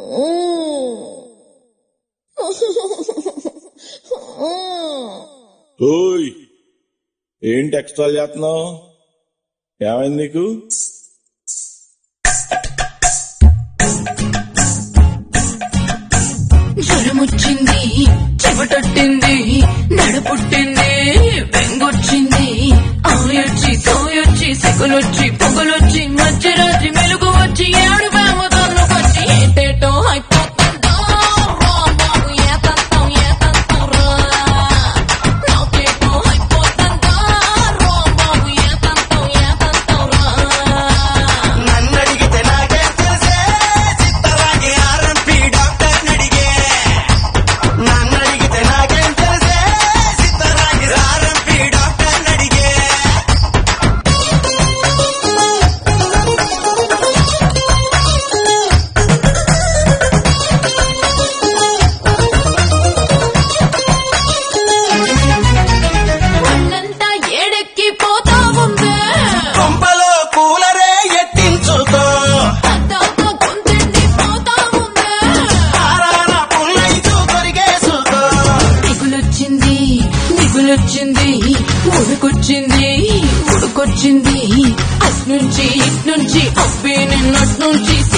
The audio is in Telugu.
ఓయ్ ఏంటి ఎక్స్ట్రా చేస్తున్నావు ఏమైంది నీకు జ్వరమొచ్చింది చెమటొట్టింది నడపుట్టింది వెంగొచ్చింది ఆయొచ్చి సోయొచ్చి సెగలొచ్చి పొగలొచ్చి మధ్యరాత్రి మెలుగు వచ్చి ఏడు వేమదాల్లోకొచ్చి ఏటేటో అయిపోతుందో బాబు ఏతంతం ఏతంతం రా నాకేటో అయిపోతుందో బాబు ఏతంతం ఏతంతం రా నన్నడిగితే నాకేం తెలిసే చిత్తరాగి ఆర్ఎంపీ డాక్టర్ నడిగే నన్నడిగితే నాకేం తెలిసే చిత్తరాగి ఆర్ఎంపీ డాక్టర్ నడిగే ఒళ్ళంతా ఏడెక్కి పోతా ఉందే కొంపలో కూలరే ఎట్టించుతో అద్దాక గొంతెండి పోతా ఉందే ఆరాన పుల్లైతూ కొరిగేసుకో దిగులొచ్చింది దిగులొచ్చింది ఉడుకొచ్చింది ఉడుకొచ్చింది అట్నుంచి ఇట్నుంచి అబ్బే నిన్నట్నుంచి